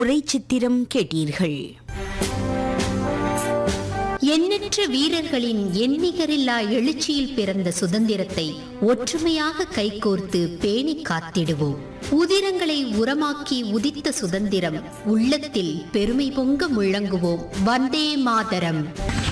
உரை சித்திரம் கேட்டீர்கள் எண்ணற்ற வீரர்களின் எண்ணிகரில்லா எழுச்சியில் பிறந்த சுதந்திரத்தை ஒற்றுமையாக கைகோர்த்து பேணி காத்திடுவோம் உதிரங்களை உரமாக்கி உதித்த சுதந்திரம் உள்ளத்தில் பெருமை பொங்க முழங்குவோம் வந்தே மாதரம்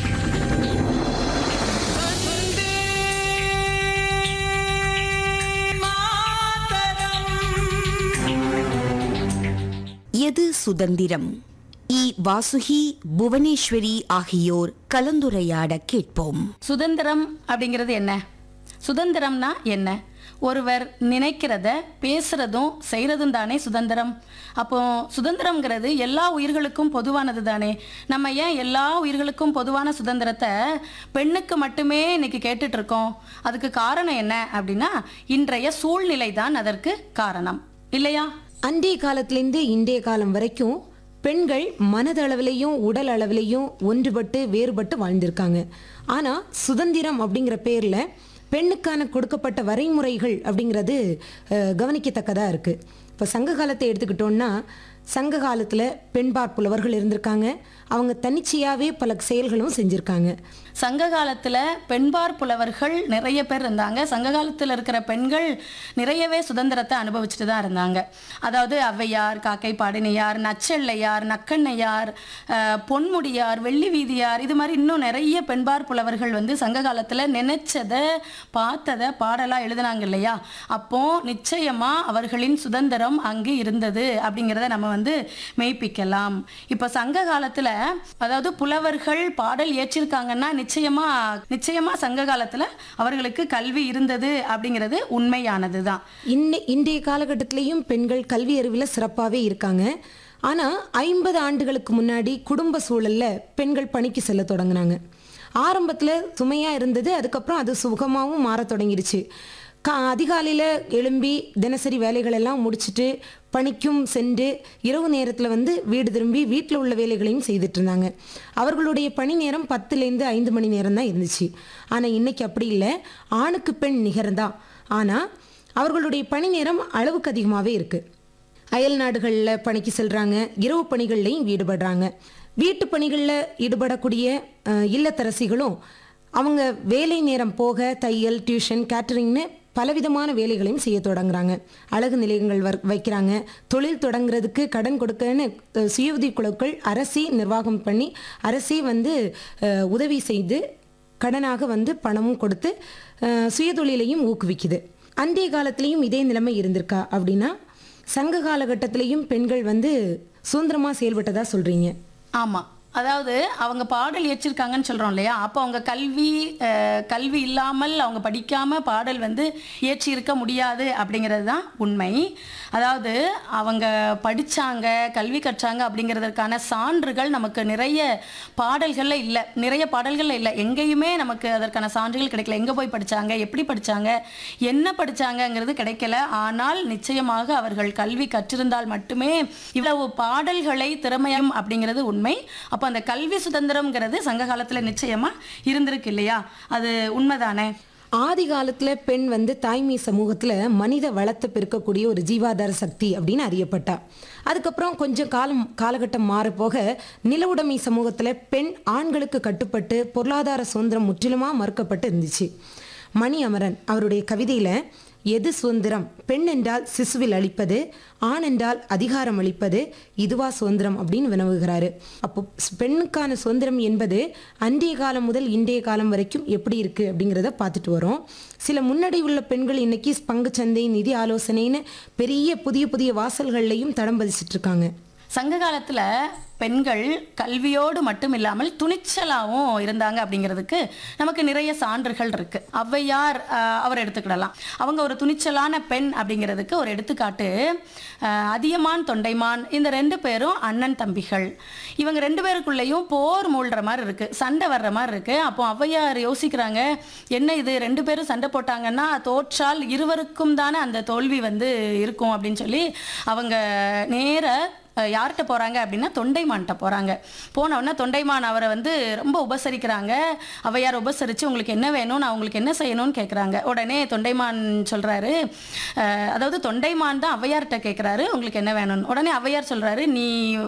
எது சுதந்திரம் இ வாசுகி புவனேஸ்வரி ஆகியோர் கலந்துரையாட கேட்போம் சுதந்திரம் அப்படிங்கிறது என்ன சுதந்திரம்னா என்ன ஒருவர் நினைக்கிறத பேசுறதும் செய்யறதும் தானே சுதந்திரம் அப்போ சுதந்திரம்ங்கிறது எல்லா உயிர்களுக்கும் பொதுவானது தானே நம்ம ஏன் எல்லா உயிர்களுக்கும் பொதுவான சுதந்திரத்தை பெண்ணுக்கு மட்டுமே இன்னைக்கு கேட்டுட்டு இருக்கோம் அதுக்கு காரணம் என்ன அப்படின்னா இன்றைய சூழ்நிலை தான் அதற்கு காரணம் இல்லையா அன்றைய காலத்திலேருந்து இன்றைய காலம் வரைக்கும் பெண்கள் மனதளவிலையும் உடல் அளவிலையும் ஒன்றுபட்டு வேறுபட்டு வாழ்ந்திருக்காங்க ஆனா சுதந்திரம் அப்படிங்கிற பேர்ல பெண்ணுக்கான கொடுக்கப்பட்ட வரைமுறைகள் அப்படிங்கிறது அஹ், கவனிக்கத்தக்கதா இருக்கு இப்போ சங்க காலத்தை எடுத்துக்கிட்டோம்னா சங்க காலத்துல பெண்பார் புலவர்கள் இருந்திருக்காங்க அவங்க தன்னிச்சையாவே பல செயல்களும் செஞ்சிருக்காங்க சங்க காலத்துல பெண்பார் புலவர்கள் நிறைய பேர் இருந்தாங்க சங்க காலத்துல இருக்கிற பெண்கள் நிறையவே சுதந்திரத்தை அனுபவிச்சுட்டு தான் இருந்தாங்க அதாவது ஔவையார் காக்கை பாடினியார் நச்செல்லையார் நக்கண்ணையார் அஹ், பொன்முடியார் வெள்ளி வீதியார் இது மாதிரி இன்னும் நிறைய பெண்பார் புலவர்கள் வந்து சங்க காலத்துல நினைச்சதை பார்த்ததை பாடலா எழுதினாங்க இல்லையா அப்போ நிச்சயமா அவர்களின் சுதந்திரம் அங்கு இருந்தது அப்படிங்கிறத நம்ம வந்து மெய்ப்பிக்கலாம் இப்போ சங்க காலத்துல அதாவது புலவர்கள் பாடல் ஏற்றிருக்காங்கன்னா நிச்சயமா நிச்சயமா சங்க காலத்துல அவர்களுக்கு கல்வி இருந்தது அப்படிங்கிறது உண்மையானது தான் இன்ன இன்றைய காலகட்டத்திலையும் பெண்கள் கல்வி அறிவில் சிறப்பாகவே இருக்காங்க ஆனால் ஐம்பது ஆண்டுகளுக்கு முன்னாடி குடும்ப சூழல்ல பெண்கள் பணிக்கு செல்ல தொடங்கினாங்க ஆரம்பத்தில் சுமையாக இருந்தது அதுக்கப்புறம் அது சுகமாகவும் மாறத் தொடங்கிடுச்சு கா அதிகாலையில் எழும்பி தினசரி வேலைகள் எல்லாம் முடிச்சுட்டு பணிக்கும் சென்று இரவு நேரத்தில் வந்து வீடு திரும்பி வீட்டில் உள்ள வேலைகளையும் செய்துட்டு இருந்தாங்க அவர்களுடைய பணி நேரம் பத்துலேருந்து ஐந்து மணி நேரம் தான் இருந்துச்சு ஆனால் இன்னைக்கு அப்படி இல்லை ஆணுக்கு பெண் நிகர்தான் ஆனால் அவர்களுடைய பணி நேரம் அளவுக்கு அதிகமாகவே இருக்குது அயல் நாடுகளில் பணிக்கு செல்கிறாங்க இரவு பணிகள்லையும் ஈடுபடுறாங்க வீட்டு பணிகளில் ஈடுபடக்கூடிய அஹ், இல்லத்தரசிகளும் அவங்க வேலை நேரம் போக தையல் டியூஷன் கேட்டரிங்னு பலவிதமான வேலைகளையும் செய்ய தொடங்குறாங்க அழகு நிலையங்கள் வர் வைக்கிறாங்க தொழில் தொடங்குறதுக்கு கடன் கொடுக்கன்னு அஹ், சுய உதவிக் குழுக்கள் அரசே நிர்வாகம் பண்ணி அரசே வந்து அஹ், உதவி செய்து கடனாக வந்து பணமும் கொடுத்து அஹ், சுயதொழிலையும் ஊக்குவிக்குது அன்றைய காலத்திலையும் இதே நிலைமை இருந்திருக்கா அப்படின்னா சங்க காலகட்டத்திலையும் பெண்கள் வந்து சுதந்திரமா செயல்பட்டதா சொல்றீங்க ஆமா அதாவது அவங்க பாடல் ஏற்றிருக்காங்கன்னு சொல்றோம் இல்லையா அப்போ அவங்க கல்வி அஹ், கல்வி இல்லாமல் அவங்க படிக்காம பாடல் வந்து ஏற்றி இருக்க முடியாது அப்படிங்கிறது தான் உண்மை அதாவது அவங்க படிச்சாங்க கல்வி கற்றாங்க அப்படிங்கிறதுக்கான சான்றுகள் நமக்கு நிறைய பாடல்கள்ல இல்லை நிறைய பாடல்கள்ல இல்லை எங்கேயுமே நமக்கு அதற்கான சான்றுகள் கிடைக்கல எங்க போய் படிச்சாங்க எப்படி படிச்சாங்க என்ன படிச்சாங்கங்கிறது கிடைக்கல ஆனால் நிச்சயமாக அவர்கள் கல்வி கற்றிருந்தால் மட்டுமே இவ்வளவு பாடல்களை திறமையம் அப்படிங்கிறது உண்மை அப்போ அந்த கல்வி சுதந்திரம்ங்கிறது சங்க காலத்துல நிச்சயமா இருந்திருக்கு இல்லையா அது உண்மைதானே ஆதி காலத்துல பெண் வந்து தாய்மை சமூகத்துல மனித வளத்தை பெருக்கக்கூடிய ஒரு ஜீவாதார சக்தி அப்படின்னு அறியப்பட்டா அதுக்கப்புறம் கொஞ்சம் காலம் காலகட்டம் மாறப்போக நில உடைமை சமூகத்துல பெண் ஆண்களுக்கு கட்டுப்பட்டு பொருளாதார சுதந்திரம் முற்றிலுமா மறுக்கப்பட்டு இருந்துச்சு மணி அமரன் அவருடைய கவிதையில எது சுதந்திரம் பெண் என்றால் சிசுவில் அளிப்பது ஆண் என்றால் அதிகாரம் அளிப்பது இதுவா சுதந்திரம் அப்படின்னு வினவுகிறாரு அப்போ ஸ்- பெண்ணுக்கான சுதந்திரம் என்பது அன்றைய காலம் முதல் இன்றைய காலம் வரைக்கும் எப்படி இருக்கு அப்படிங்கிறத பார்த்துட்டு வரோம் சில முன்னடை உள்ள பெண்கள் இன்னைக்கு பங்குச்சந்தை நிதி ஆலோசனைன்னு பெரிய புதிய புதிய வாசல்கள்லையும் தடம் பதிச்சிட்டு இருக்காங்க சங்க காலத்துல பெண்கள் கல்வியோடு மட்டும் இல்லாமல் துணிச்சலாகவும் இருந்தாங்க அப்படிங்கிறதுக்கு நமக்கு நிறைய சான்றுகள் இருக்கு ஔவையார் ஆஹ், அவர் எடுத்துக்கிடலாம் அவங்க ஒரு துணிச்சலான பெண் அப்படிங்கிறதுக்கு ஒரு எடுத்துக்காட்டு ஆஹ், அதியமான் தொண்டைமான் இந்த ரெண்டு பேரும் அண்ணன் தம்பிகள் இவங்க ரெண்டு பேருக்குள்ளேயும் போர் மூழ்கிற மாதிரி இருக்கு சண்டை வர்ற மாதிரி இருக்கு அப்போ ஔவையார் யோசிக்கிறாங்க என்ன இது ரெண்டு பேரும் சண்டை போட்டாங்கன்னா தோற்றால் இருவருக்கும் தானே அந்த தோல்வி வந்து இருக்கும் அப்படின்னு சொல்லி அவங்க நேர அஹ் யார்கிட்ட போறாங்க அப்படின்னா தொண்டைமான்கிட்ட போறாங்க போன உடனே தொண்டைமான் அவரை வந்து ரொம்ப உபசரிக்கிறாங்க அவையார் உபசரிச்சு உங்களுக்கு என்ன வேணும் நான் உங்களுக்கு என்ன செய்யணும்னு கேட்குறாங்க உடனே தொண்டைமான் சொல்றாரு அஹ் அதாவது தொண்டைமான் தான் அவையார்கிட்ட கேட்குறாரு உங்களுக்கு என்ன வேணும்னு உடனே அவையார் சொல்றாரு நீ